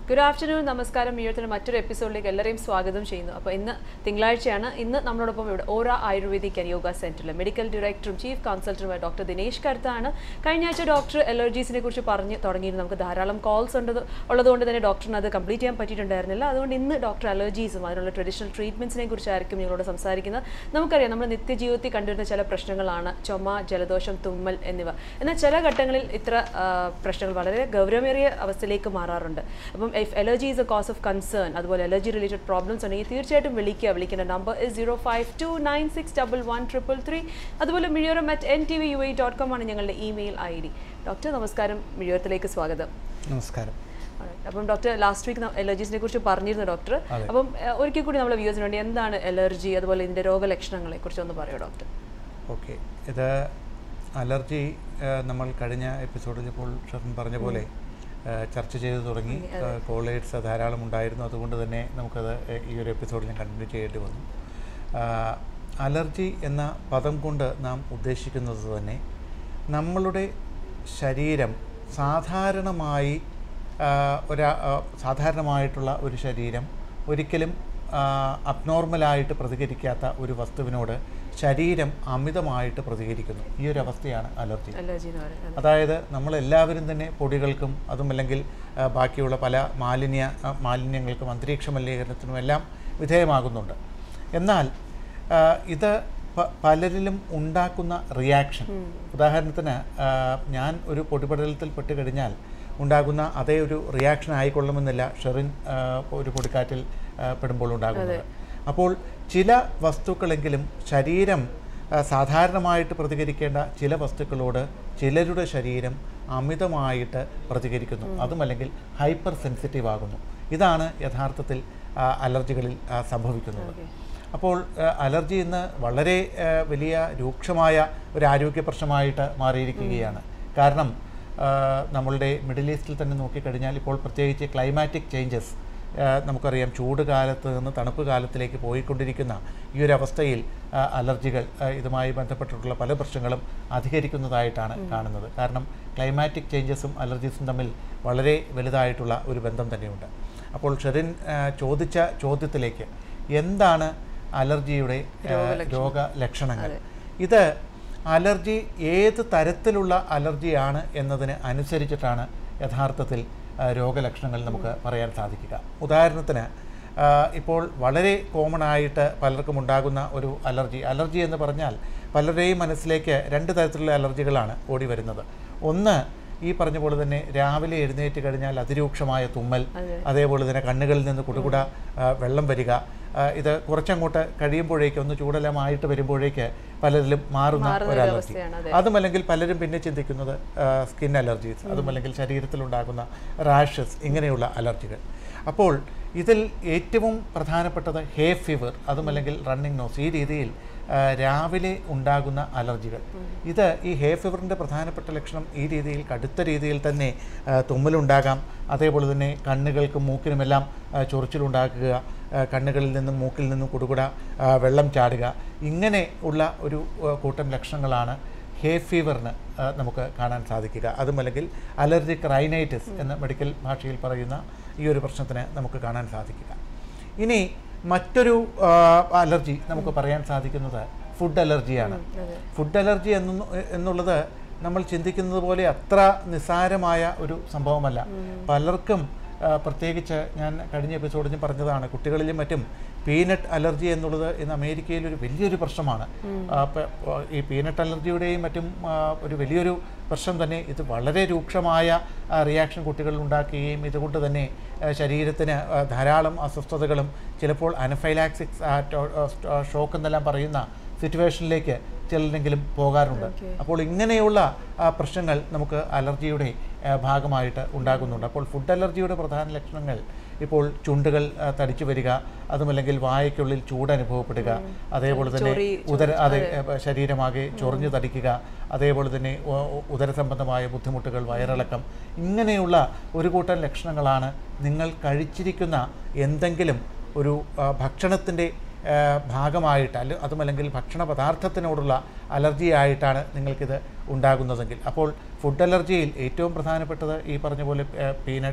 Good afternoon നമസ്കാരം മീഴത്തിന് മറ്റൊരു എപ്പിസോഡിലേക്ക് എല്ലാവരെയും സ്വാഗതം ചെയ്യുന്നു അപ്പോൾ ഇന്ന് തിങ്കളാഴ്ചയാണ് ഇന്ന് നമ്മളോടൊപ്പം ഇവിടെ ഓറ ആയുർവേദിക് ആൻഡ് യോഗ സെന്ററിലെ മെഡിക്കൽ ഡയറക്ടറും ചീഫ് കൺസൾട്ടന്റുമായ ഡോക്ടർ ദിനേശ് കരുത്താണ് കഴിഞ്ഞ ആഴ്ച ഡോക്ടർ അലർജീസിനെ കുറിച്ച് പറഞ്ഞ് തുടങ്ങിയിരുന്നു നമുക്ക് ധാരാളം കോൾസ് ഉണ്ട് ഉള്ളതുകൊണ്ട് തന്നെ ഡോക്ടറിന് അത് കംപ്ലീറ്റ് ചെയ്യാൻ പറ്റിയിട്ടുണ്ടായിരുന്നില്ല അതുകൊണ്ട് ഇന്ന് ഡോക്ടർ അലർജീസും അതിനുള്ള ട്രഡീഷണൽ ട്രീറ്റ്മെന്റ്സിനെ കുറിച്ചായിരിക്കും നിങ്ങളോട് സംസാരിക്കുന്നത് നമുക്കറിയാം നമ്മുടെ നിത്യജീവിതത്തിൽ കണ്ടുവരുന്ന ചില പ്രശ്നങ്ങളാണ് ചുമ ജലദോഷം തുമ്മൽ എന്നിവ എന്നാൽ ചില ഘട്ടങ്ങളിൽ ഇത്ര ആ, പ്രശ്നങ്ങൾ വളരെ ഗൗരവമേറിയ അവസ്ഥയിലേക്ക് മാറാറുണ്ട് അപ്പം if allergy is a cause of concern അതുപോലെ അലർജി റിലേറ്റഡ് പ്രോബ്ലംസ് ഉണ്ടെങ്കിൽ തീർച്ചയായിട്ടും വിളിക്കുക വിളിക്കേണ്ട number is zero five two nine six double one triple three അതുപോലെ Mizhiyoram at N T V U I dot com ആണ് ഞങ്ങളുടെ ഇമെയിൽ ഐ ഡി ഡോക്ടർ നമസ്കാരം മിഴിയോരത്തിലേക്ക് സ്വാഗതം നമസ്കാരം Alright. അപ്പം ഡോക്ടർ ലാസ്റ്റ് വീക്ക് അലർജീസിനെ കുറിച്ച് പറഞ്ഞിരുന്നു ഡോക്ടർ അതെ. അപ്പം ഏഹ്, ഒരിക്കൽ കൂടി നമ്മളെ വ്യൂസിന് വേണ്ടി എന്താണ് അലർജി അതുപോലെ ഇതിന്റെ രോഗലക്ഷണങ്ങളെ കുറിച്ച് ഒന്ന് പറയോ ഡോക്ടർ ഓക്കെ ഇത് അലർജി ആ, നമ്മൾ കഴിഞ്ഞ എപ്പിസോഡിൽ ഇപ്പോൾ ഷെറിൻ പറഞ്ഞ പോലെ ആ, ചർച്ച ചെയ്തു തുടങ്ങി കോളേറ്റ്സ് ധാരാളം ഉണ്ടായിരുന്നു അതുകൊണ്ട് തന്നെ നമുക്കത് എ- ഈ ഒരു എപ്പിസോഡിൽ കണ്ടിന്യൂ ചെയ്യേണ്ടി വന്നു ആ, അലർജി എന്ന പദം കൊണ്ട് നാം ഉദ്ദേശിക്കുന്നത് തന്നെ നമ്മളുടെ ശരീരം സാധാരണമായി ആ, ഒരാ ആ, സാധാരണമായിട്ടുള്ള ഒരു ശരീരം ഒരിക്കലും അബ്നോർമലായിട്ട് പ്രതികരിക്കാത്ത ഒരു വസ്തുവിനോട് ശരീരം അമിതമായിട്ട് പ്രതികരിക്കുന്നു ഈ ഒരു അവസ്ഥയാണ് അലർജി അലർജി എന്ന് പറയുന്നത് അതായത് നമ്മളെല്ലാവരും തന്നെ പൊടികൾക്കും അതുമല്ലെങ്കിൽ ആ, ബാക്കിയുള്ള പല മാലിന്യ ആ, മാലിന്യങ്ങൾക്കും അന്തരീക്ഷ മലിനീകരണത്തിനും എല്ലാം വിധേയമാകുന്നുണ്ട് എന്നാൽ ആ, ഇത് പ- പലരിലും ഉണ്ടാക്കുന്ന റിയാക്ഷൻ ഉദാഹരണത്തിന് ആ, ഞാൻ ഒരു പൊടിപടലത്തിൽ പെട്ട് കഴിഞ്ഞാൽ ഉണ്ടാകുന്ന അതേ ഒരു റിയാക്ഷൻ ആയിക്കൊള്ളണമെന്നില്ല ഷെറിൻ ആ, ഒരു പൊടിക്കാറ്റിൽ ആ, പെടുമ്പോൾ ഉണ്ടാകുന്നത് അപ്പോൾ ചില വസ്തുക്കളെങ്കിലും ശരീരം ആ, സാധാരണമായിട്ട് പ്രതികരിക്കേണ്ട ചില വസ്തുക്കളോട് ചിലരുടെ ശരീരം അമിതമായിട്ട് പ്രതികരിക്കുന്നു അതുമല്ലെങ്കിൽ ഹൈപ്പർ സെൻസിറ്റീവ് ആകുന്നു ഇതാണ് യഥാർത്ഥത്തിൽ ആ, അലർജികളിൽ ആ, സംഭവിക്കുന്നത് അപ്പോൾ ആ, അലർജി ഇന്ന് വളരെ ആ, വലിയ രൂക്ഷമായ ഒരു ആരോഗ്യ പ്രശ്നമായിട്ട് മാറിയിരിക്കുകയാണ് കാരണം ആ, നമ്മളുടെ മിഡിൽ ഈസ്റ്റിൽ തന്നെ നോക്കിക്കഴിഞ്ഞാൽ ഇപ്പോൾ പ്രത്യേകിച്ച് ക്ലൈമാറ്റിക് ചേഞ്ചസ് നമുക്കറിയാം ചൂട് കാലത്ത് നിന്ന് തണുപ്പ് കാലത്തിലേക്ക് പോയിക്കൊണ്ടിരിക്കുന്ന ഈ ഒരു അവസ്ഥയിൽ ആ, അലർജികൾ ആ, ഇതുമായി ബന്ധപ്പെട്ടിട്ടുള്ള പല പ്രശ്നങ്ങളും അധികരിക്കുന്നതായിട്ടാണ് കാണുന്നത് കാരണം ക്ലൈമാറ്റിക് ചേഞ്ചസും അലർജീസും തമ്മിൽ വളരെ വലുതായിട്ടുള്ള ഒരു ബന്ധം തന്നെയുണ്ട് അപ്പോൾ ഷെറിൻ ആ, ചോദിച്ച ചോദ്യത്തിലേക്ക് എന്താണ് അലർജിയുടെ ആ, രോഗലക്ഷണങ്ങൾ ഇത് അലർജി ഏത് തരത്തിലുള്ള അലർജിയാണ് എന്നതിന് അനുസരിച്ചിട്ടാണ് യഥാർത്ഥത്തിൽ ആ, രോഗലക്ഷണങ്ങൾ നമുക്ക് പറയാൻ സാധിക്കുക ഉദാഹരണത്തിന് ആ, ഇപ്പോൾ വളരെ കോമൺ ആയിട്ട് പലർക്കും ഉണ്ടാകുന്ന ഒരു അലർജി അലർജി എന്ന് പറഞ്ഞാൽ പലരുടെയും മനസ്സിലേക്ക് രണ്ട് തരത്തിലുള്ള അലർജികളാണ് ഓടി വരുന്നത് ഒന്ന് ഈ പറഞ്ഞ പോലെ തന്നെ രാവിലെ എഴുന്നേറ്റ് കഴിഞ്ഞാൽ അതിരൂക്ഷമായ തുമ്മൽ അതേപോലെ തന്നെ കണ്ണുകളിൽ നിന്ന് കുടുകുട ആ, വെള്ളം വരിക ആ, ഇത് കുറച്ചങ്ങോട്ട് കഴിയുമ്പോഴേക്ക് ഒന്ന് ചൂടെല്ലാമായിട്ട് വരുമ്പോഴേക്ക് പലരിലും മാറുന്ന ഒരു അലർജി അവസ്ഥയാണ് അതെ അതുമല്ലെങ്കിൽ പലരും പിന്നെ ചിന്തിക്കുന്നത് സ്കിൻ അലർജീസ് അതുമല്ലെങ്കിൽ ശരീരത്തിലുണ്ടാകുന്ന റാഷസ് ഇങ്ങനെയുള്ള അലർജികൾ അപ്പോൾ ഇതിൽ ഏറ്റവും പ്രധാനപ്പെട്ടത് ഹേ ഫീവർ അതുമല്ലെങ്കിൽ റണ്ണിങ് നോസ് ഈ രീതിയിൽ ആ, രാവിലെ ഉണ്ടാകുന്ന അലർജികൾ ഇത് ഈ ഹേ ഫീവറിൻ്റെ പ്രധാനപ്പെട്ട ലക്ഷണം ഈ രീതിയിൽ കടുത്ത രീതിയിൽ തന്നെ ആ, തുമ്മലുണ്ടാകാം അതേപോലെ തന്നെ കണ്ണുകൾക്കും മൂക്കിനുമെല്ലാം ആ, ചൊറിച്ചിലുണ്ടാക്കുക ആ, കണ്ണുകളിൽ നിന്നും മൂക്കിൽ നിന്നും കുടുകുട ആ, വെള്ളം ചാടുക ഇങ്ങനെ ഉള്ള ഒരു ആ, കൂട്ടം ലക്ഷണങ്ങളാണ് ഹേ ഫീവറിന് ആ, നമുക്ക് കാണാൻ സാധിക്കുക അതുമല്ലെങ്കിൽ അലർജിക് റൈനൈറ്റിസ് എന്ന മെഡിക്കൽ ഭാഷയിൽ പറയുന്ന ഈ ഒരു പ്രശ്നത്തിന് നമുക്ക് കാണാൻ സാധിക്കുക ഇനി മറ്റൊരു ആ, അലർജി നമുക്ക് പറയാൻ സാധിക്കുന്നത് ഫുഡ് അലർജിയാണ് അതെ ഫുഡ് അലർജി എന്നു എന്നുള്ളത് നമ്മൾ ചിന്തിക്കുന്നത് പോലെ അത്ര നിസ്സാരമായ ഒരു സംഭവമല്ല പലർക്കും ആ, പ്രത്യേകിച്ച് ഞാൻ കഴിഞ്ഞ എപ്പിസോഡിൽ ഞാൻ പറഞ്ഞതാണ് കുട്ടികളിലും മറ്റും പീനട്ട് അലർജി എന്നുള്ളത് ഇന്ന് അമേരിക്കയിൽ ഒരു വലിയൊരു പ്രശ്നമാണ് ആ, പ- പ- ഈ പീനട്ട് അലർജിയുടെയും മറ്റും ആ, ഒരു വലിയൊരു പ്രശ്നം തന്നെ ഇത് വളരെ രൂക്ഷമായ ആ, റിയാക്ഷൻ കുട്ടികളിൽ ഉണ്ടാക്കുകയും ഇതുകൊണ്ട് തന്നെ ആ, ശരീരത്തിന് ആ, ധാരാളം അസ്വസ്ഥതകളും ചിലപ്പോൾ അനഫൈലാക്സിക്സ് ഷോക്ക് എന്നെല്ലാം പറയുന്ന സിറ്റുവേഷനിലേക്ക് ചിലരെങ്കിലും പോകാറുണ്ട് അപ്പോൾ ഇങ്ങനെയുള്ള ആ, പ്രശ്നങ്ങൾ നമുക്ക് അലർജിയുടെ ആ, ഭാഗമായിട്ട് ഉണ്ടാകുന്നുണ്ട് അപ്പോൾ ഫുഡ് അലർജിയുടെ പ്രധാന ലക്ഷണങ്ങൾ ഇപ്പോൾ ചുണ്ടുകൾ ആ, തടിച്ചു വരിക അതുമല്ലെങ്കിൽ വായയ്ക്കുള്ളിൽ ചൂട് അനുഭവപ്പെടുക അതേപോലെ തന്നെ ചൊറി, ഉദര അതെ ആ, ശരീരമാകെ ചൊറിഞ്ഞു തടിക്കുക അതേപോലെ തന്നെ ഉ- ഉ- ഉദര സംബന്ധമായ ബുദ്ധിമുട്ടുകൾ വയറിളക്കം ഇങ്ങനെയുള്ള ഒരു കൂട്ടം ലക്ഷണങ്ങളാണ് നിങ്ങൾ കഴിച്ചിരിക്കുന്ന എന്തെങ്കിലും ഒരു ആ, ഭക്ഷണത്തിൻ്റെ ആ, ഭാഗമായിട്ട് അല്ല അതുമല്ലെങ്കിൽ ഭക്ഷണ പദാർത്ഥത്തിനോടുള്ള അലർജി ആയിട്ടാണ് നിങ്ങൾക്കിത് ഉണ്ടാകുന്നതെങ്കിൽ അപ്പോൾ ഫുഡ് അലർജിയിൽ ഏറ്റവും പ്രധാനപ്പെട്ടത് ഈ പറഞ്ഞ പോലെ പീനട്ട്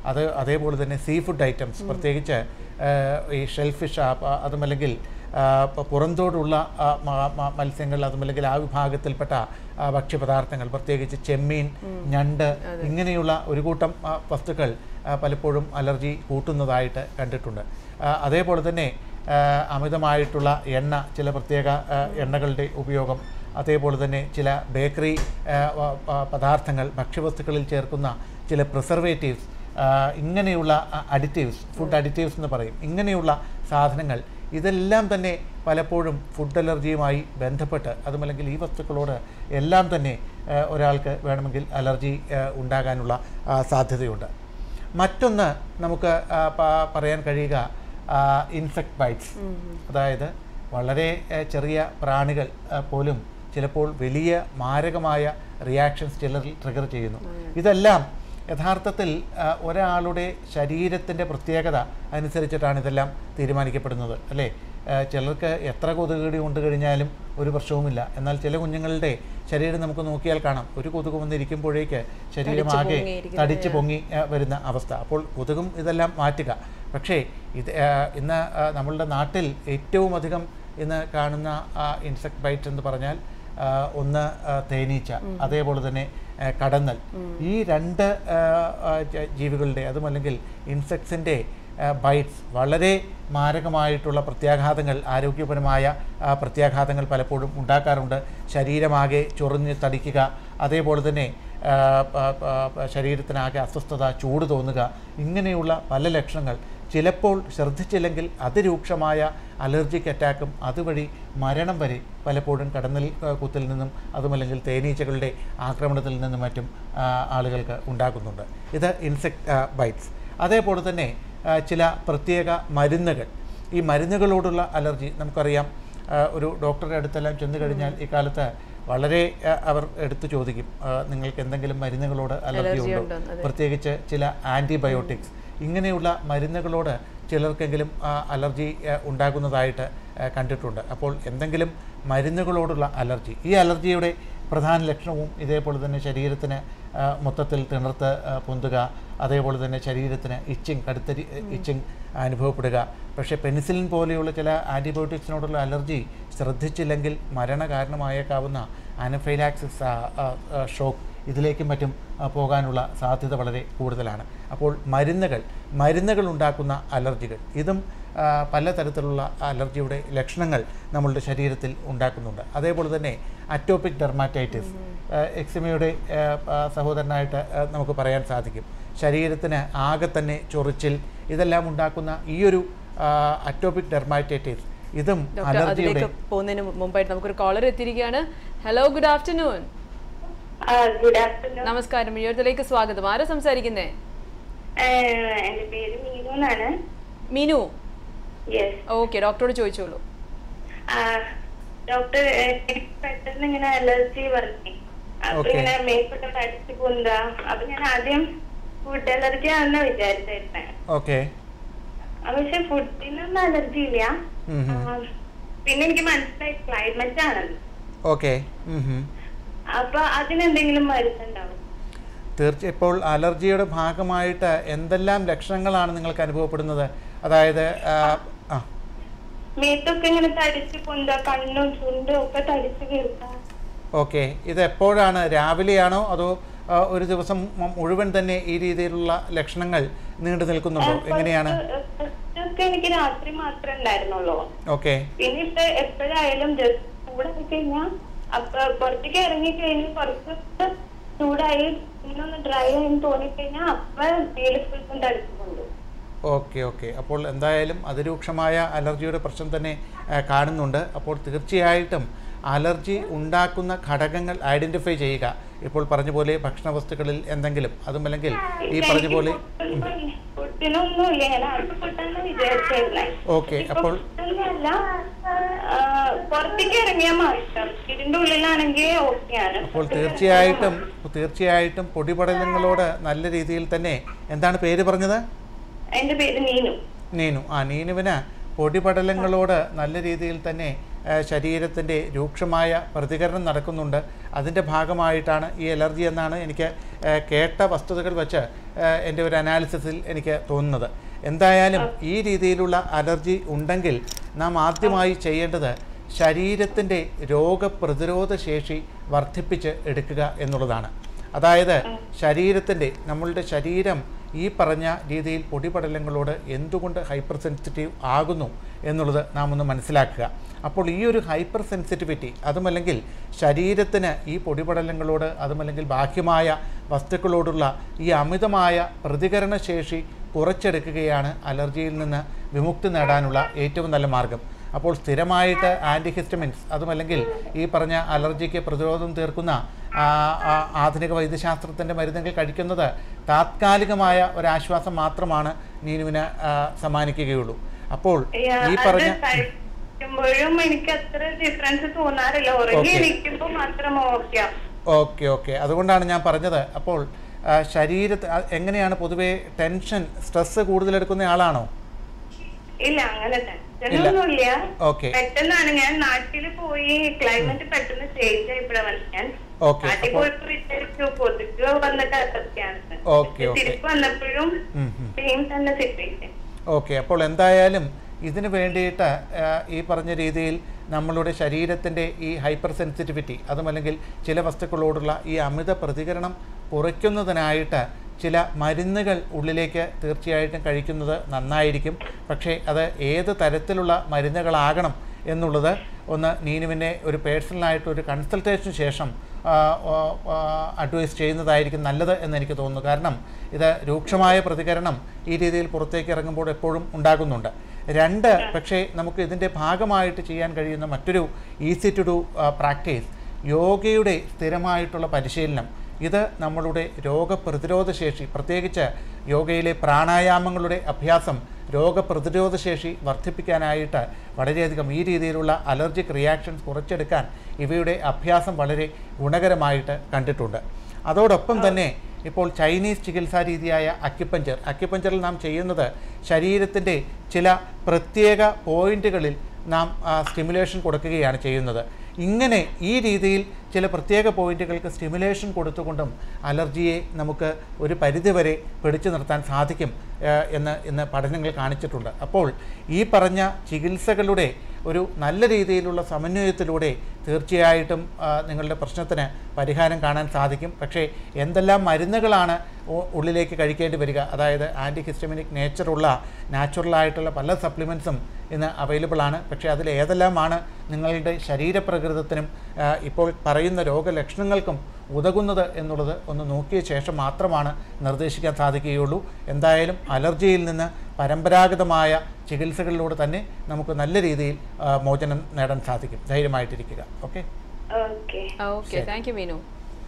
അത് അതേപോലെ തന്നെ സീ ഫുഡ് ഐറ്റംസ് പ്രത്യേകിച്ച് ആ, ഈ ഷെൽഫിഷ് അതുമല്ലെങ്കിൽ ആ, പ- പുറന്തോടുള്ള ആ, മ- മ- മത്സ്യങ്ങൾ അതുമല്ലെങ്കിൽ ആ വിഭാഗത്തിൽപ്പെട്ട ആ, ഭക്ഷ്യപദാർത്ഥങ്ങൾ പ്രത്യേകിച്ച് ചെമ്മീൻ ഞണ്ട് ഇങ്ങനെയുള്ള ഒരു കൂട്ടം ആ, വസ്തുക്കൾ ആ, പലപ്പോഴും അലർജി കൂട്ടുന്നതായിട്ട് കണ്ടിട്ടുണ്ട് ആ, അതേപോലെ തന്നെ ആ, അമിതമായിട്ടുള്ള എണ്ണ ചില പ്രത്യേക ആ, എണ്ണകളുടെ ഉപയോഗം അതേപോലെ തന്നെ ചില ബേക്കറി ആ, വ- പ- പദാർത്ഥങ്ങൾ ഭക്ഷ്യവസ്തുക്കളിൽ ചേർക്കുന്ന ചില പ്രിസർവേറ്റീവ്സ് ഇങ്ങനെയുള്ള അഡിറ്റീവ്സ് ഫുഡ് അഡിറ്റീവ്സ് എന്ന് പറയും ഇങ്ങനെയുള്ള സാധനങ്ങൾ ഇതെല്ലാം തന്നെ പലപ്പോഴും ഫുഡ് അലർജിയുമായി ബന്ധപ്പെട്ട് അതുമല്ലെങ്കിൽ ഈ വസ്തുക്കളോട് എല്ലാം തന്നെ ആ, ഒരാൾക്ക് വേണമെങ്കിൽ അലർജി ആ, ഉണ്ടാകാനുള്ള ആ, സാധ്യതയുണ്ട് മറ്റൊന്ന് നമുക്ക് ആ, പ- പറയാൻ കഴിയുക ഇൻസെക്ട് ബൈറ്റ്സ് അതായത് വളരെ ആ, ചെറിയ പ്രാണികൾ ആ, പോലും ചിലപ്പോൾ വലിയ മാരകമായ റിയാക്ഷൻസ് ചിലരിൽ ട്രിഗർ ചെയ്യുന്നു ഇതെല്ലാം യഥാർത്ഥത്തിൽ ആ, ഒരാളുടെ ശരീരത്തിൻ്റെ പ്രത്യേകത അനുസരിച്ചിട്ടാണ് ഇതെല്ലാം തീരുമാനിക്കപ്പെടുന്നത് അല്ലേ ആ, ചിലർക്ക് എത്ര കൊതുകുകടി കൊണ്ട് കഴിഞ്ഞാലും ഒരു പ്രശ്നവുമില്ല എന്നാൽ ചില കുഞ്ഞുങ്ങളുടെ ശരീരം നമുക്ക് നോക്കിയാൽ കാണാം ഒരു കൊതുക് വന്നിരിക്കുമ്പോഴേക്ക് ശരീരമാകെ പൊങ്ങിയിരിക്കുന്നത് തടിച്ച് പൊങ്ങി ആ, വരുന്ന അവസ്ഥ അപ്പോൾ കൊതുകും ഇതെല്ലാം മാറ്റുക പക്ഷേ ഇത് ആ, ഇന്ന് ആ, നമ്മളുടെ നാട്ടിൽ ഏറ്റവും അധികം ഇന്ന് കാണുന്ന ഇൻസെക്ട് ബൈറ്റ് എന്ന് പറഞ്ഞാൽ ആ, ഒന്ന് ആ, തേനീച്ച അതേപോലെ തന്നെ ആ, കടന്നൽ ഈ രണ്ട് ആ, ആ, ജ- ജീവികളുടെ അതുമല്ലെങ്കിൽ ഇൻസെക്ട്സിൻ്റെ ബൈറ്റ്സ് വളരെ മാരകമായിട്ടുള്ള പ്രത്യാഘാതങ്ങൾ ആരോഗ്യപരമായ ആ, പ്രത്യാഘാതങ്ങൾ പലപ്പോഴും ഉണ്ടാക്കാറുണ്ട് ശരീരമാകെ ചൊറിഞ്ഞ് തടിക്കുക അതേപോലെ തന്നെ ആ, പ- പ- ശരീരത്തിനാകെ അസ്വസ്ഥത ചൂട് തോന്നുക ഇങ്ങനെയുള്ള പല ലക്ഷണങ്ങൾ ചിലപ്പോൾ ശ്രദ്ധിച്ചില്ലെങ്കിൽ അതിരൂക്ഷമായ അലർജിക് അറ്റാക്കും അതുവഴി മരണം വരെ പലപ്പോഴും കടന്നൽ ആ, കുത്തിൽ നിന്നും അതുമല്ലെങ്കിൽ തേനീച്ചകളുടെ ആക്രമണത്തിൽ നിന്നും മറ്റും ആ, ആളുകൾക്ക് ഉണ്ടാകുന്നുണ്ട് ഇത് ഇൻസെക്ട് ബൈറ്റ്സ് അതേപോലെ തന്നെ ആ, ചില പ്രത്യേക മരുന്നുകൾ ഈ മരുന്നുകളോടുള്ള അലർജി നമുക്കറിയാം ആ, ഒരു ഡോക്ടറുടെ അടുത്തെല്ലാം ചെന്ന് കഴിഞ്ഞാൽ ഈ കാലത്ത് വളരെ ആ, അവർ എടുത്തു ചോദിക്കും ആ, നിങ്ങൾക്ക് എന്തെങ്കിലും മരുന്നുകളോട് അലർജി അലർജി ഉണ്ടോ ഉണ്ടോന്ന്, അതെ. പ്രത്യേകിച്ച് ചില ആൻറ്റിബയോട്ടിക്സ് ഇങ്ങനെയുള്ള മരുന്നുകളോട് ചിലർക്കെങ്കിലും ആ, അലർജി ആ, ഉണ്ടാകുന്നതായിട്ട് ആ, കണ്ടിട്ടുണ്ട് അപ്പോൾ എന്തെങ്കിലും മരുന്നുകളോടുള്ള അലർജി ഈ അലർജിയുടെ പ്രധാന ലക്ഷണവും ഇതേപോലെ തന്നെ ശരീരത്തിന് ആ, മൊത്തത്തിൽ തിണർത്ത് ആ, പൊന്തുക അതേപോലെ തന്നെ ശരീരത്തിന് ഇച്ചിങ് കടുത്ത ഇച്ചിങ് അനുഭവപ്പെടുക പക്ഷേ പെനിസിലിൻ പോലെയുള്ള ചില ആൻറ്റിബയോട്ടിക്സിനോടുള്ള അലർജി ശ്രദ്ധിച്ചില്ലെങ്കിൽ മരണ കാരണമായേക്കാവുന്ന അനഫൈലാക്സിസ് ഷോക്ക് ഇതിലേക്കും മറ്റും ആ, പോകാനുള്ള സാധ്യത വളരെ കൂടുതലാണ് അപ്പോൾ മരുന്നുകൾ മരുന്നുകൾ ഉണ്ടാക്കുന്ന അലർജികൾ ഇതും ആ, പലതരത്തിലുള്ള അലർജിയുടെ ലക്ഷണങ്ങൾ നമ്മളുടെ ശരീരത്തിൽ ഉണ്ടാക്കുന്നുണ്ട് അതേപോലെ തന്നെ അറ്റോപിക് ഡെർമാറ്റൈറ്റിസ് എക്സിമയുടെ ആ, ആ, സഹോദരനായിട്ട് ആ, നമുക്ക് പറയാൻ സാധിക്കും ശരീരത്തിന് ആകെ തന്നെ ചൊറിച്ചിൽ ഇതെല്ലാം ഉണ്ടാക്കുന്ന ഈ ഒരു അറ്റോപിക് ഡെർമാറ്റൈറ്റിസ് ഇതും ഡോക്ടർ അലർജിയുടെ അതിലേക്ക് പോകുന്നതിന് മുമ്പായിട്ട് നമുക്കൊരു കോളർ എത്തിയിരിക്കുകയാണ് hello good afternoon good afternoon നമസ്കാരം എഴുത്തിലേക്ക് സ്വാഗതം ആരാ സംസാരിക്കുന്നേ എന്റെ പേര് മീനു എന്നാണ് മീനു യെസ് ഓക്കെ ഡോക്ടറോട് ചോദിച്ചോളൂ ഡോക്ടർ എനിക്ക് പെട്ടെന്ന് ഇങ്ങനെ അലർജി പറഞ്ഞു അപ്പൊ Okay. ഇങ്ങനെ മേപ്പൊക്കെ തടിച്ചു പൊന്ത അപ്പൊ ഞാൻ ആദ്യം ഫുഡ് അലർജി ആണെന്ന് വിചാരിച്ചായിരുന്നെ ഓക്കെ അപ്പൊ പക്ഷെ ഫുഡിനൊന്നും അലർജി ഇല്ല ഉം ആ, പിന്നെ എനിക്ക് മനസ്സിലായി ക്ലൈമറ്റ് ആണെന്ന് ഓക്കെ അപ്പൊ അതിനെന്തെങ്കിലും മരുന്നുണ്ടാവും തീർച്ച ഇപ്പോൾ അലർജിയുടെ ഭാഗമായിട്ട് എന്തെല്ലാം ലക്ഷണങ്ങളാണ് നിങ്ങൾക്ക് അനുഭവപ്പെടുന്നത് അതായത് ആ, ആ മേത്തൊക്കെ ഇങ്ങനെ തടിച്ചു പൊന്ത കണ്ണും ചുണ്ടും ഒക്കെ തടിച്ചു വീർക്കാം ഓക്കെ ഇത് എപ്പോഴാണ് രാവിലെയാണോ അതോ ആ, ഒരു ദിവസം മു- മുഴുവൻ തന്നെ ഈ രീതിയിലുള്ള ലക്ഷണങ്ങൾ നീണ്ടു നിൽക്കുന്നുണ്ടോ എങ്ങനെയാണ് ഒക്കെ എനിക്ക് രാത്രി മാത്രമേ ഉണ്ടായിരുന്നുള്ളൂ ഓക്കെ പിന്നെ ഇപ്പൊ എപ്പോഴായാലും ജസ്റ്റ് ചൂടായി കഴിഞ്ഞാൽ അപ്പൊ പുറത്തേക്ക് ഇറങ്ങി കഴിഞ്ഞ് കുറച്ച് ചൂടായി പിന്നൊന്ന് ഡ്രൈ ആയി തോന്നിക്കഴിഞ്ഞാൽ അപ്പൊ മേല് ഫുൾക്കും തടുക്കുന്നുണ്ട് ഓക്കെ ഓക്കെ അപ്പോൾ എന്തായാലും അതിരൂക്ഷമായ അലർജിയുടെ പ്രശ്നം തന്നെ ആ, കാണുന്നുണ്ട് അപ്പോൾ തീർച്ചയായിട്ടും അലർജി ഉണ്ടാക്കുന്ന ഘടകങ്ങൾ ഐഡൻറ്റിഫൈ ചെയ്യുക ഇപ്പോൾ പറഞ്ഞ പോലെ ഭക്ഷണ വസ്തുക്കളിൽ എന്തെങ്കിലും അതുമല്ലെങ്കിൽ ഈ പറഞ്ഞ പോലെ ഫുഡിനൊന്നുമില്ല ഞാൻ ആർക്ക് ഫുഡാണ് വിചാരിച്ചിരുന്നത് ഓക്കെ അപ്പോൾ ഫുഡൊന്നുമല്ല ആ, പുറത്തേക്ക് ഇറങ്ങിയാൽ മാത്രം ഇതിന്റെ ഉള്ളിലാണെങ്കിൽ ഓക്കെയാണ് അപ്പോൾ തീർച്ചയായിട്ടും തീർച്ചയായിട്ടും പൊടിപടലങ്ങളോട് നല്ല രീതിയിൽ തന്നെ എന്താണ് പേര് പറഞ്ഞത് എന്റെ പേര് നീനു നീനു ആ നീനുവിന് പൊടിപടലങ്ങളോട് നല്ല രീതിയിൽ തന്നെ ശരീരത്തിൻ്റെ രൂക്ഷമായ പ്രതികരണം നടക്കുന്നുണ്ട് അതിൻ്റെ ഭാഗമായിട്ടാണ് ഈ അലർജി എന്നാണ് എനിക്ക് ആ, കേട്ട വസ്തുതകൾ വെച്ച് ആ, എൻ്റെ ഒരു അനാലിസിസിൽ എനിക്ക് തോന്നുന്നത് എന്തായാലും ഈ രീതിയിലുള്ള അലർജി ഉണ്ടെങ്കിൽ നാം ആദ്യമായി ചെയ്യേണ്ടത് ശരീരത്തിൻ്റെ രോഗപ്രതിരോധ ശേഷി വർദ്ധിപ്പിച്ച് എടുക്കുക എന്നുള്ളതാണ് അതായത് ശരീരത്തിൻ്റെ നമ്മളുടെ ശരീരം ഈ പറഞ്ഞ രീതിയിൽ പൊടിപടലങ്ങളോട് എന്തുകൊണ്ട് ഹൈപ്പർ സെൻസിറ്റീവ് ആകുന്നു എന്നുള്ളത് നാം ഒന്ന് മനസ്സിലാക്കുക അപ്പോൾ ഈ ഒരു ഹൈപ്പർ സെൻസിറ്റിവിറ്റി അതുമല്ലെങ്കിൽ ശരീരത്തിന് ഈ പൊടിപടലങ്ങളോട് അതുമല്ലെങ്കിൽ ബാഹ്യമായ വസ്തുക്കളോടുള്ള ഈ അമിതമായ പ്രതികരണ ശേഷി കുറച്ചെടുക്കുകയാണ് അലർജിയിൽ നിന്ന് വിമുക്തി നേടാനുള്ള ഏറ്റവും നല്ല മാർഗം അപ്പോൾ സ്ഥിരമായിട്ട് ആൻറ്റിഹിസ്റ്റമിൻസ് അതുമല്ലെങ്കിൽ ഈ പറഞ്ഞ അലർജിക്ക് പ്രതിരോധം തീർക്കുന്ന ആ, ആ, ആധുനിക വൈദ്യശാസ്ത്രത്തിൻ്റെ മരുന്നുകൾ കഴിക്കുന്നത് താത്കാലികമായ ഒരാശ്വാസം മാത്രമാണ് നീനുവിന് ആ, സമ്മാനിക്കുകയുള്ളൂ അപ്പോൾ ഈ പറഞ്ഞ കഴിക്കുമ്പോഴും എനിക്ക് അത്ര ഡിഫറൻസ് തോന്നാറില്ല ഉറങ്ങി Okay. എണീക്കുമ്പോ മാത്രം ഓക്കെയാ ഓക്കെ ഓക്കെ അതുകൊണ്ടാണ് ഞാൻ പറഞ്ഞത് അപ്പോൾ ആ, ശരീരത്ത് ആ, എങ്ങനെയാണ് പൊതുവേ ടെൻഷൻ സ്ട്രെസ്സ് കൂടുതലെടുക്കുന്ന ആളാണോ ഇല്ല അങ്ങനെ ടെൻഷനൊന്നുമില്ല Okay. പെട്ടെന്നാണ് ഞാൻ നാട്ടിൽ പോയി ക്ലൈമറ്റ് പെട്ടെന്ന് ചേഞ്ച് ആയപ്പോഴാണ് ഞാൻ Okay, നാട്ടിൽ അപ്പോൾ- പോയപ്പോ വിചാരിച്ചു കൊതുക് വന്നിട്ട് അതൊക്കെയാണ് Okay, okay. തിരിച്ചു വന്നപ്പോഴും ഉം, ഉം. സെയിം തന്നെ സിറ്റുവേഷൻ ഓക്കെ അപ്പോൾ എന്തായാലും ഇതിന് വേണ്ടിയിട്ട് ആ, ഈ പറഞ്ഞ രീതിയിൽ നമ്മളുടെ ശരീരത്തിൻ്റെ ഈ ഹൈപ്പർ സെൻസിറ്റിവിറ്റി അതുമല്ലെങ്കിൽ ചില വസ്തുക്കളോടുള്ള ഈ അമിത പ്രതികരണം കുറയ്ക്കുന്നതിനായിട്ട് ചില മരുന്നുകൾ ഉള്ളിലേക്ക് തീർച്ചയായിട്ടും കഴിക്കുന്നത് നന്നായിരിക്കും പക്ഷേ അത് ഏത് തരത്തിലുള്ള മരുന്നുകളാകണം എന്നുള്ളത് ഒന്ന് നീനുവിനെ ഒരു പേഴ്സണലായിട്ട് ഒരു കൺസൾട്ടേഷന് ശേഷം ആ, ആ, ആ, അഡ്വൈസ് ചെയ്യുന്നതായിരിക്കും നല്ലത് എന്ന് എനിക്ക് തോന്നുന്നു കാരണം ഇത് രൂക്ഷമായ പ്രതികരണം ഈ രീതിയിൽ പുറത്തേക്ക് ഇറങ്ങുമ്പോൾ എപ്പോഴും ഉണ്ടാകുന്നുണ്ട് രണ്ട് പക്ഷേ നമുക്ക് ഇതിൻ്റെ ഭാഗമായിട്ട് ചെയ്യാൻ കഴിയുന്ന മറ്റൊരു ഈസി ടു ഡു പ്രാക്ടീസ് യോഗയുടെ സ്ഥിരമായിട്ടുള്ള പരിശീലനം ഇത് നമ്മളുടെ രോഗപ്രതിരോധ ശേഷി പ്രത്യേകിച്ച് യോഗയിലെ പ്രാണായാമങ്ങളുടെ അഭ്യാസം രോഗപ്രതിരോധ ശേഷി വർദ്ധിപ്പിക്കാനായിട്ട് വളരെയധികം ഈ രീതിയിലുള്ള അലർജിക് റിയാക്ഷൻസ് കുറച്ചെടുക്കാൻ ഇവയുടെ അഭ്യാസം വളരെ ഗുണകരമായിട്ട് കണ്ടിട്ടുണ്ട് അതോടൊപ്പം തന്നെ ഇപ്പോൾ ചൈനീസ് ചികിത്സാ രീതിയായ അക്യുപഞ്ചർ അക്യുപഞ്ചറിൽ നാം ചെയ്യുന്നത് ശരീരത്തിൻ്റെ ചില പ്രത്യേക പോയിന്റുകളിൽ നാം സ്റ്റിമുലേഷൻ കൊടുക്കുകയാണ് ചെയ്യുന്നത് ഇങ്ങനെ ഈ രീതിയിൽ ചില പ്രത്യേക പോയിന്റുകൾക്ക് സ്റ്റിമുലേഷൻ കൊടുത്തുകൊണ്ടും അലർജിയെ നമുക്ക് ഒരു പരിധിവരെ പിടിച്ചു നിർത്താൻ സാധിക്കും ആ, എന്ന് ഇന്ന് പഠനങ്ങൾ കാണിച്ചിട്ടുണ്ട് അപ്പോൾ ഈ പറഞ്ഞ ചികിത്സകളുടെ ഒരു നല്ല രീതിയിലുള്ള സമന്വയത്തിലൂടെ തീർച്ചയായിട്ടും ആ, നിങ്ങളുടെ പ്രശ്നത്തിന് പരിഹാരം കാണാൻ സാധിക്കും പക്ഷേ എന്തെല്ലാം മരുന്നുകളാണ് ഉ- ഉള്ളിലേക്ക് കഴിക്കേണ്ടി വരിക അതായത് ആൻറ്റി ഹിസ്റ്റമിനിക് നേച്ചറുള്ള നാച്ചുറലായിട്ടുള്ള പല സപ്ലിമെൻസും ഇന്ന് അവൈലബിൾ ആണ് പക്ഷേ അതിൽ ഏതെല്ലാമാണ് നിങ്ങളുടെ ശരീരപ്രകൃതത്തിനും ആ, ഇപ്പോൾ പറയുന്ന രോഗലക്ഷണങ്ങൾക്കും ഉതകുന്നത് എന്നുള്ളത് ഒന്ന് നോക്കിയ ശേഷം മാത്രമാണ് നിർദ്ദേശിക്കാൻ സാധിക്കുകയുള്ളൂ എന്തായാലും അലർജിയിൽ നിന്ന് പരമ്പരാഗതമായ ചികിത്സകളിലൂടെ തന്നെ നമുക്ക് നല്ല രീതിയിൽ ആ, മോചനം നേടാൻ സാധിക്കും ധൈര്യമായിട്ടിരിക്കുക okay okay okay thank you Meenu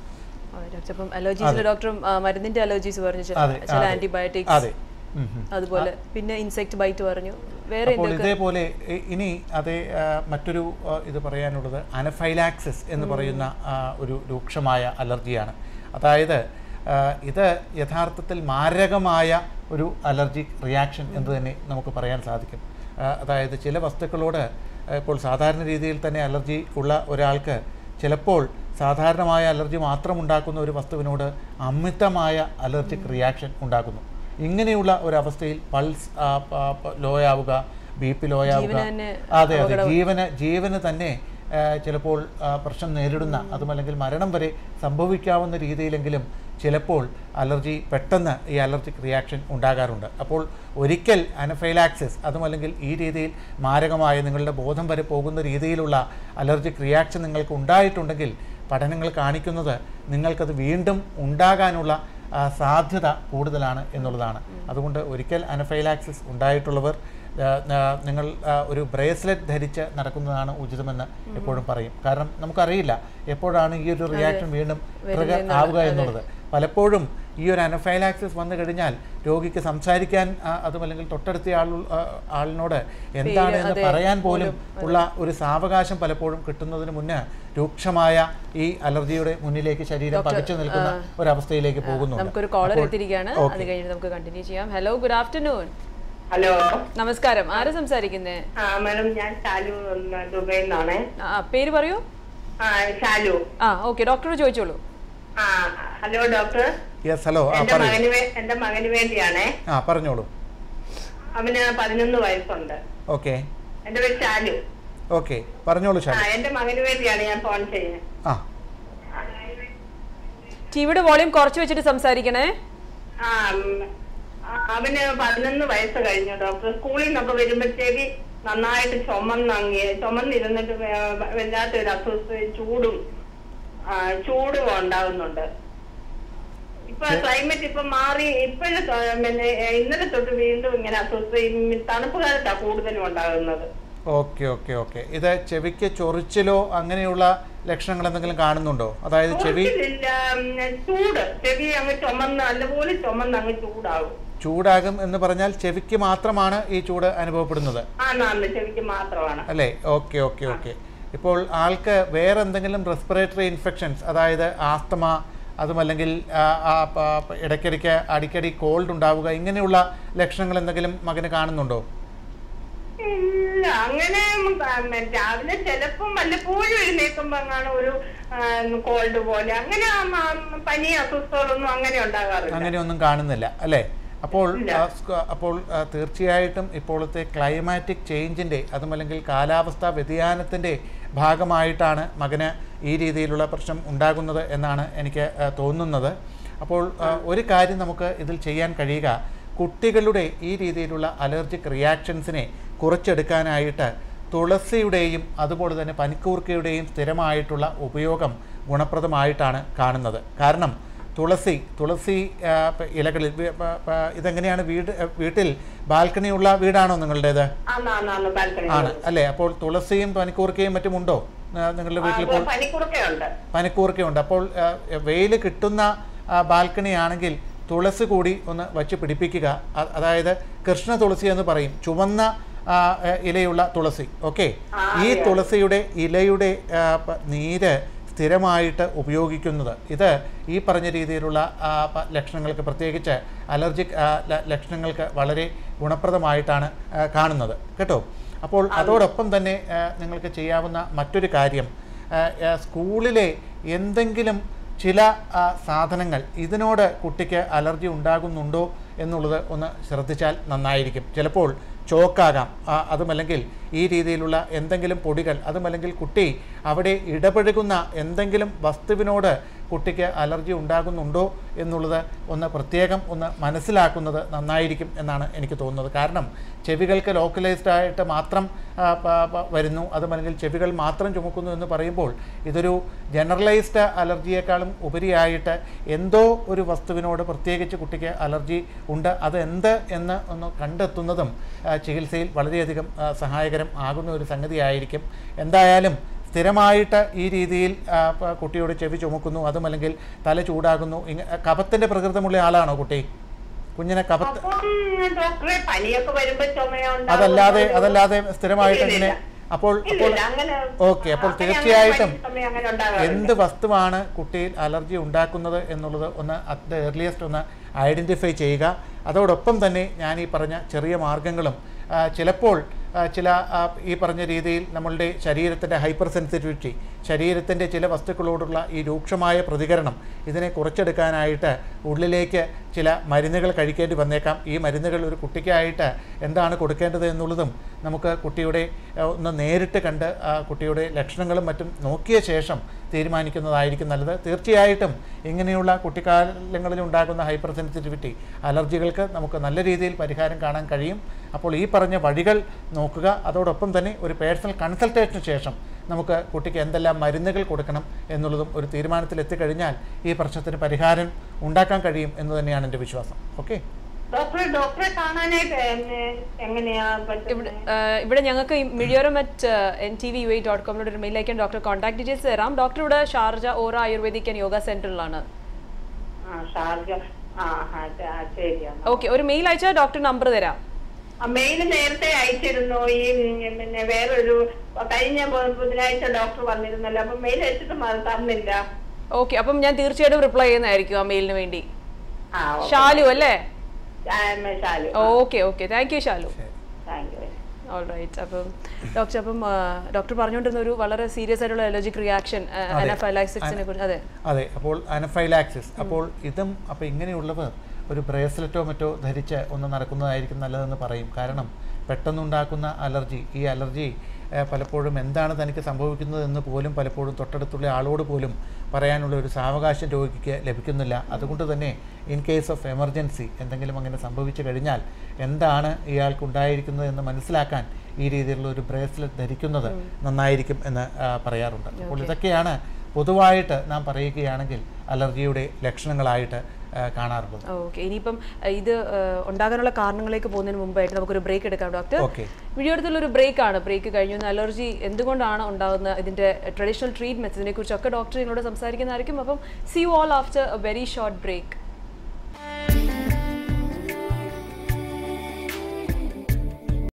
ആ, ഡോക്ടർ അപ്പം അലർജീസിലെ ഡോക്ടറും ആ, മരുന്നിന്റെ അലർജീസ് പറഞ്ഞു ചില അതെ, ചില അതെ. ആന്റിബയോട്ടിക്സ് അതെ ഉം, ഉം. അതുപോലെ പിന്നെ ഇൻസെക്ട് ബൈറ്റ് പറഞ്ഞു വേറെ അപ്പോൾ എന്തൊക്കെ ഇതേപോലെ ഇ- ഇനി അതേ ആ, മറ്റൊരു ആ, ഇത് പറയാനുള്ളത് അനഫൈലാക്സിസ് എന്ന് പറയുന്ന ആ, ഒരു രൂക്ഷമായ അലർജിയാണ് അതായത് ആ, ഇത് യഥാർത്ഥത്തിൽ മാരകമായ ഒരു അലർജിക് റിയാക്ഷൻ എന്ന് തന്നെ നമുക്ക് പറയാൻ സാധിക്കും ആ, അതായത് ചില വസ്തുക്കളോട് ആ, ഇപ്പോൾ സാധാരണ രീതിയിൽ തന്നെ അലർജി ഉള്ള ഒരാൾക്ക് ചിലപ്പോൾ സാധാരണമായ അലർജി മാത്രം ഉണ്ടാക്കുന്ന ഒരു വസ്തുവിനോട് അമിതമായ അലർജിക് റിയാക്ഷൻ ഉണ്ടാക്കുന്നു ഇങ്ങനെയുള്ള ഒരവസ്ഥയിൽ പൾസ് ലോ ആവുക ബി പി ലോ ആവുക ജീവന് തന്നെ അതെ അതെ ജീവന് ജീവന് തന്നെ ആ, ചിലപ്പോൾ ആ, പ്രശ്നം നേരിടുന്ന അതുമല്ലെങ്കിൽ മരണം വരെ സംഭവിക്കാവുന്ന രീതിയിലെങ്കിലും ചിലപ്പോൾ അലർജി പെട്ടെന്ന് ഈ അലർജിക് റിയാക്ഷൻ ഉണ്ടാകാറുണ്ട് അപ്പോൾ ഒരിക്കൽ അനഫൈലാക്സിസ് അതുമല്ലെങ്കിൽ ഈ രീതിയിൽ മാരകമായ നിങ്ങളുടെ ബോധം വരെ പോകുന്ന രീതിയിലുള്ള അലർജിക് റിയാക്ഷൻ നിങ്ങൾക്ക് ഉണ്ടായിട്ടുണ്ടെങ്കിൽ പഠനങ്ങൾ കാണിക്കുന്നത് നിങ്ങൾക്കത് വീണ്ടും ഉണ്ടാകാനുള്ള ആ, സാധ്യത കൂടുതലാണ് എന്നുള്ളതാണ് അതുകൊണ്ട് ഒരിക്കൽ അനഫൈലാക്സിസ് ഉണ്ടായിട്ടുള്ളവർ ആ, ആ, നിങ്ങൾ ആ, ഒരു ബ്രേസ്ലെറ്റ് ധരിച്ച് നടക്കുന്നതാണ് ഉചിതമെന്ന് എപ്പോഴും പറയും കാരണം നമുക്കറിയില്ല എപ്പോഴാണ് ഈ ഒരു റിയാക്ഷൻ വീണ്ടും ട്രിഗർ ആവുക എന്നുള്ളത് പലപ്പോഴും ഈ ഒരു അനഫൈലാക്സിസ് വന്നു കഴിഞ്ഞാൽ രോഗിക്ക് സംസാരിക്കാൻ ആ, അതുമല്ലെങ്കിൽ തൊട്ടടുത്ത ആൾ ആ, ആളിനോട് എന്താണ് എന്ന് പറയാൻ പോലും ഉള്ള ഒരു സാവകാശം പലപ്പോഴും കിട്ടുന്നതിന് മുന്നേ രൂക്ഷമായ ഈ അലർജിയുടെ മുന്നിലേക്ക് ശരീരം പകച്ചു നിൽക്കുന്ന ഒരവസ്ഥയിലേക്ക് പോകുന്നുണ്ട് നമുക്കൊരു കോളർ എത്തിയിരിക്കുകയാണ് അത് കഴിഞ്ഞിട്ട് നമുക്ക് കണ്ടിന്യൂ ചെയ്യാം ഹലോ ഗുഡ് ആഫ്റ്റർനൂൺ ഹലോ നമസ്കാരം ആരാ സംസാരിക്കുന്നേ ആ മാഡം ഞാൻ ഷാലു ദുബൈയിൽ നിന്നാണ് ആ പേര് പറയൂ ആ ഷാലു ആ ഓക്കെ ഡോക്ടറോട് ചോദിച്ചോളൂ ആ ഹലോ ഡോക്ടർ യെസ് ഹലോ ആ എന്റെ പറയൂ മകന് വേ- എന്റെ മകന് വേണ്ടിയാണേ ആ പറഞ്ഞോളൂ അവന് പതിനൊന്ന് വയസ്സുണ്ട് ഓക്കെ എന്റെ പേര് ഷാലു ഓക്കെ പറഞ്ഞോളൂ ആ ഷാലു എന്റെ മകന് വേണ്ടിയാണ് ഞാൻ ഫോൺ ചെയ്യുന്നത് ആ ടിവിയുടെ വോളിയം കുറച്ച് വെച്ചിട്ട് സംസാരിക്കണേ ആ ഉം, ആ, അവന് പതിനൊന്ന് വയസ്സ് കഴിഞ്ഞു ഡോക്ടർ സ്കൂളിൽ നിന്നൊക്കെ വരുമ്പോഴത്തേക്ക് നന്നായിട്ട് ചുമന്നങ്ങി ചുമന്നിരുന്നിട്ട് വേ- വല്ലാത്തൊരു അസ്വസ്ഥയും ചൂടും ആ, ചൂടും ഉണ്ടാകുന്നുണ്ട് ഇപ്പൊ ക്ലൈമറ്റ് ഇപ്പൊ മാറി ഇപ്പോഴും പിന്നെ ഇന്നലെ തൊട്ട് വീണ്ടും ഇങ്ങനെ അസ്വസ്ഥയും തണുപ്പ് കാലത്താ കൂടുതലും ഉണ്ടാകുന്നത് ഓക്കെ ഓക്കെ ഓക്കെ ഇത് ചെവിക്ക് ചൊറിച്ചിലോ അങ്ങനെയുള്ള ലക്ഷണങ്ങൾ എന്തെങ്കിലും കാണുന്നുണ്ടോ അതായത് ചെവി ചൊറിച്ചിലില്ല, ഉം, ചൂട് ചെവി അങ്ങ് ചുമന്ന് നല്ലപോലെ ചുമന്ന് അങ്ങ് ചൂടാകും ചൂടാകും എന്ന് പറഞ്ഞാൽ ചെവിക്ക് മാത്രമാണ് ഈ ചൂട് അനുഭവപ്പെടുന്നത് ആ നാന്ന് ചെവിക്ക് മാത്രമാണ് അല്ലേ ഓക്കെ ഓക്കെ ഓക്കെ ഇപ്പോൾ ആൾക്ക് വേറെ എന്തെങ്കിലും റെസ്പിറേറ്ററി ഇൻഫെക്ഷൻസ് അതായത് ആസ്തമ അതുമല്ലെങ്കിൽ ആ, ആ, പ- പ- ഇടയ്ക്കിടയ്ക്ക് അടിക്കടി കോൾഡ് ഉണ്ടാവുക ഇങ്ങനെയുള്ള ലക്ഷണങ്ങൾ എന്തെങ്കിലും മകന് കാണുന്നുണ്ടോ ഇല്ല അങ്ങനെ ഉം, രാവിലെ ചിലപ്പം വല്ലപ്പോഴും എഴുന്നേക്കുമ്പോ അങ്ങനെ ഒരു കോൾഡ് പോലെ അങ്ങനെ ആ, മ- പനി അസ്വസ്ഥകളൊന്നും അങ്ങനെ ഉണ്ടാകാറില്ല അങ്ങനെയൊന്നും കാണുന്നില്ല അല്ലേ അപ്പോൾ ആ, സ്ക- അപ്പോൾ ആ, തീർച്ചയായിട്ടും ഇപ്പോഴത്തെ ക്ലൈമാറ്റിക് ചേഞ്ചിൻ്റെ അതുമല്ലെങ്കിൽ കാലാവസ്ഥാ വ്യതിയാനത്തിൻ്റെ ഭാഗമായിട്ടാണ് മകന് ഈ രീതിയിലുള്ള പ്രശ്നം ഉണ്ടാകുന്നത് എന്നാണ് എനിക്ക് ആ, തോന്നുന്നത് അപ്പോൾ ആ, ഒരു കാര്യം നമുക്ക് ഇതിൽ ചെയ്യാൻ കഴിയുക കുട്ടികളുടെ ഈ രീതിയിലുള്ള അലർജിക് റിയാക്ഷൻസിനെ കുറച്ചെടുക്കാനായിട്ട് തുളസിയുടെയും അതുപോലെ തന്നെ പനിക്കൂർക്കയുടെയും സ്ഥിരമായിട്ടുള്ള ഉപയോഗം ഗുണപ്രദമായിട്ടാണ് കാണുന്നത് കാരണം തുളസി തുളസി ആ, പ- ഇലകളിൽ വി- പ- പ- ഇതെങ്ങനെയാണ് വീട് ആ, വീട്ടിൽ ബാൽക്കണിയുള്ള വീടാണോ നിങ്ങളുടേത് ആന്നാന്ന് ബാൽക്കണി ആണ് അല്ലേ അപ്പോൾ തുളസിയും പനിക്കൂർക്കയും മറ്റും ഉണ്ടോ ആ, നിങ്ങളുടെ വീട്ടിൽ ഇപ്പോൾ പനിക്കുറുക്കയുണ്ട് പനിക്കൂർക്കയുണ്ട് അപ്പോൾ വെയിൽ കിട്ടുന്ന ആ, ബാൽക്കണി ആണെങ്കിൽ തുളസി കൂടി ഒന്ന് വച്ച് പിടിപ്പിക്കുക അ- അതായത് കൃഷ്ണ തുളസി എന്ന് പറയും ചുവന്ന ആ, എ, ഇലയുള്ള തുളസി ഓക്കെ ഈ തുളസിയുടെ ഇലയുടെ ആ, പ- നീര് സ്ഥിരമായിട്ട് ഉപയോഗിക്കുന്നത് ഇത് ഈ പറഞ്ഞ രീതിയിലുള്ള ആ, പ- ലക്ഷണങ്ങൾക്ക് പ്രത്യേകിച്ച് അലർജിക് ആ, ല- ലക്ഷണങ്ങൾക്ക് വളരെ ഗുണപ്രദമായിട്ടാണ് ആ, കാണുന്നത് കേട്ടോ അപ്പോൾ അതോടൊപ്പം തന്നെ ആ, നിങ്ങൾക്ക് ചെയ്യാവുന്ന മറ്റൊരു കാര്യം ആ, ആ, സ്കൂളിലെ എന്തെങ്കിലും ചില ആ, സാധനങ്ങൾ ഇതിനോട് കുട്ടിക്ക് അലർജി ഉണ്ടാകുന്നുണ്ടോ എന്നുള്ളത് ഒന്ന് ശ്രദ്ധിച്ചാൽ നന്നായിരിക്കും ചിലപ്പോൾ ചോക്കാകാം ആ, അതുമല്ലെങ്കിൽ ഈ രീതിയിലുള്ള എന്തെങ്കിലും പൊടികൾ അതുമല്ലെങ്കിൽ കുട്ടി അവിടെ ഇടപഴകുന്ന എന്തെങ്കിലും വസ്തുവിനോട് കുട്ടിക്ക് അലർജി ഉണ്ടാകുന്നുണ്ടോ എന്നുള്ളത് ഒന്ന് പ്രത്യേകം ഒന്ന് മനസ്സിലാക്കുന്നത് നന്നായിരിക്കും എന്നാണ് എനിക്ക് തോന്നുന്നത് കാരണം ചെവികൾക്ക് ലോക്കലൈസ്ഡ് ആയിട്ട് മാത്രം ആ, പ- പ- വരുന്നു അതുമല്ലെങ്കിൽ ചെവികൾ മാത്രം ചുമക്കുന്നു എന്ന് പറയുമ്പോൾ ഇതൊരു ജനറലൈസ്ഡ് അലർജിയേക്കാളും ഉപരിയായിട്ട് എന്തോ ഒരു വസ്തുവിനോട് പ്രത്യേകിച്ച് കുട്ടിക്ക് അലർജി ഉണ്ട് അത് എന്ത് എന്ന് ഒന്ന് കണ്ടെത്തുന്നതും ആ, ചികിത്സയിൽ വളരെയധികം ആ, സഹായകരം ആകുന്ന ഒരു സംഗതിയായിരിക്കും എന്തായാലും സ്ഥിരമായിട്ട് ഈ രീതിയിൽ ആ, പ- കുട്ടിയോട് ചെവി ചുമക്കുന്നു അതുമല്ലെങ്കിൽ തല ചൂടാകുന്നു ഇങ്ങ കഫത്തിൻ്റെ പ്രകൃതമുള്ള ആളാണോ കുട്ടി കുഞ്ഞിനെ കഫത്ത് അപ്പം ഡോക്ടറെ പനിയൊക്കെ വരുമ്പോ ചുമയുണ്ടാകും അതല്ലാതെ അതല്ലാതെ സ്ഥിരമായിട്ട് ഇല്ല, ഇങ്ങനെ ഇല്ല. അപ്പോൾ ഇല്ല, അപ്പോൾ ഇല്ല, അങ്ങനെ ഓക്കെ അപ്പോൾ അങ്ങനെ തീർച്ചയായിട്ടും പനി ചുമ അങ്ങനെ ഉണ്ടാകാറില്ല. എന്ത് വസ്തുവാണ് കുട്ടിയിൽ അലർജി ഉണ്ടാക്കുന്നത് എന്നുള്ളത് ഒന്ന് അറ്റ് ദ ഏർലിയസ്റ്റ് ഒന്ന് ഐഡൻറ്റിഫൈ ചെയ്യുക അതോടൊപ്പം തന്നെ ഞാൻ ഈ പറഞ്ഞ ചെറിയ മാർഗങ്ങളും ആ, ചിലപ്പോൾ ആ, ചില ആ, ഈ പറഞ്ഞ രീതിയിൽ നമ്മളുടെ ശരീരത്തിൻ്റെ ഹൈപ്പർ സെൻസിറ്റിവിറ്റി ശരീരത്തിൻ്റെ ചില വസ്തുക്കളോടുള്ള ഈ രൂക്ഷമായ പ്രതികരണം ഇതിനെ കുറച്ചെടുക്കാനായിട്ട് ഉള്ളിലേക്ക് ചില മരുന്നുകൾ കഴിക്കേണ്ടി വന്നേക്കാം ഈ മരുന്നുകൾ ഒരു കുട്ടിക്കായിട്ട് എന്താണ് കൊടുക്കേണ്ടത് എന്നുള്ളതും നമുക്ക് കുട്ടിയുടെ ആ, ഒന്ന് നേരിട്ട് കണ്ട് ആ, കുട്ടിയുടെ ലക്ഷണങ്ങളും മറ്റും നോക്കിയ ശേഷം തീരുമാനിക്കുന്നതായിരിക്കും നല്ലത് തീർച്ചയായിട്ടും ഇങ്ങനെയുള്ള കുട്ടിക്കാലങ്ങളിൽ ഉണ്ടാകുന്ന ഹൈപ്പർ സെൻസിറ്റിവിറ്റി അലർജികൾക്ക് നമുക്ക് നല്ല രീതിയിൽ പരിഹാരം കാണാൻ കഴിയും അപ്പോൾ ഈ പറഞ്ഞ വഴികൾ നോക്കുക അതോടൊപ്പം തന്നെ ഒരു പേഴ്സണൽ കൺസൾട്ടേഷന് ശേഷം നമുക്ക് കുട്ടിക്ക് എന്തെല്ലാം മരുന്നുകൾ കൊടുക്കണം എന്നുള്ളതും ഒരു തീരുമാനത്തിൽ എത്തിക്കഴിഞ്ഞാൽ ഈ പ്രശ്നത്തിന് പരിഹാരം ഉണ്ടാക്കാൻ കഴിയും എന്ന് തന്നെയാണ് എൻ്റെ വിശ്വാസം ഓക്കെ ഡോക്ടറെ ഡോക്ടറെ കാണാനായിട്ട് എന്നെ എങ്ങനെയാ ഇവിടെ പറ്റുന്നത് ആ, ഇവിടെ ഞങ്ങൾക്ക് Mizhiyoram at N T V U I dot കോമിലൂടെ ഒരു മെയിൽ അയക്കാൻ ഡോക്ടർ കോൺടാക്ട് ഡീറ്റെയിൽസ് തരാം ഡോക്ടർ ഇവിടെ Sharjah Aura Ayurvedic and yoga സെന്ററിലാണ് ആ ഷാർജ ആ ആ ശ- ആ, ശരിയാണ് ഓക്കെ ഒരു മെയിൽ അയച്ചാൽ ഡോക്ടർ നമ്പർ തരാം ആ മെയിൽ നേരത്തെ അയച്ചിരുന്നു ഈ ഉം, പിന്നെ വേറൊരു കഴിഞ്ഞ ബു- ബുധനാഴ്ച ഡോക്ടർ വന്നിരുന്നല്ലോ അപ്പൊ മെയിൽ അയച്ചിട്ട് മ- തന്നില്ല ഓക്കെ അപ്പം ഞാൻ തീർച്ചയായിട്ടും റിപ്ലൈ ചെയ്യുന്നതായിരിക്കും ആ മെയിലിന് വേണ്ടി ആ ഓക്കേ. ഷാലു അല്ലേ Shalu okay okay thank you Shalu thank you all right അപ്പം ഡോക്ടർ അപ്പം ഡോക്ടർ പറഞ്ഞുകൊണ്ടിരുന്ന ഒരു വളരെ സീരിയസ് ആയിട്ടുള്ള അലർജിക് റിയാക്ഷൻ അനഫൈലാക്സിക്സിനെ കുറിച്ച് അതെ അതെ അപ്പോൾ അനഫൈലാക്സിസ് അപ്പോൾ ഇതും അപ്പോൾ ഇങ്ങനെയുള്ളവർ ഒരു ബ്രേസ്ലെറ്റോ മറ്റോ ധരിച്ച് ഒന്ന് നടക്കുന്നതായിരിക്കും നല്ലതെന്ന് പറയും കാരണം പെട്ടെന്നുണ്ടാക്കുന്ന അലർജി ഈ അലർജി ഏഹ്, പലപ്പോഴും എന്താണ് തനിക്ക് സംഭവിക്കുന്നതെന്ന് പോലും പലപ്പോഴും തൊട്ടടുത്തുള്ള ആളോട് പോലും പറയാനുള്ള ഒരു സാവകാശം രോഗിക്ക് ലഭിക്കുന്നില്ല അതുകൊണ്ട് തന്നെ ഇൻ കേസ് ഓഫ് എമർജൻസി എന്തെങ്കിലും അങ്ങനെ സംഭവിച്ചു കഴിഞ്ഞാൽ എന്താണ് ഇയാൾക്ക് ഉണ്ടായിരിക്കുന്നത് എന്ന് മനസ്സിലാക്കാൻ ഈ രീതിയിലുള്ള ഒരു ബ്രേസ്ലെറ്റ് ധരിക്കുന്നത് നന്നായിരിക്കും എന്ന് ആ, പറയാറുണ്ട് അപ്പോൾ ഇതൊക്കെയാണ് പൊതുവായിട്ട് നാം പറയുകയാണെങ്കിൽ അലർജിയുടെ ലക്ഷണങ്ങളായിട്ട് ആ, കാണാറുള്ളത് ഓക്കെ ഇനിയിപ്പം അഹ് ഇത് അഹ് ഉണ്ടാകാനുള്ള കാരണങ്ങളിലേക്ക് പോകുന്നതിന് മുമ്പായിട്ട് നമുക്കൊരു ബ്രേക്ക് എടുക്കാം ഡോക്ടർ ഓക്കെ വീഡിയോ എടുത്തുള്ള ഒരു ബ്രേക്ക് ആണ് ബ്രേക്ക് കഴിഞ്ഞു അലർജി എന്തുകൊണ്ടാണ് ഉണ്ടാകുന്നത് ഇതിന്റെ ട്രഡീഷണൽ ട്രീറ്റ്മെന്റ്സ് ഇതിനെ കുറിച്ചൊക്കെ ഡോക്ടർ നിങ്ങളോട് സംസാരിക്കുന്നതായിരിക്കും അപ്പം see you all after a very short break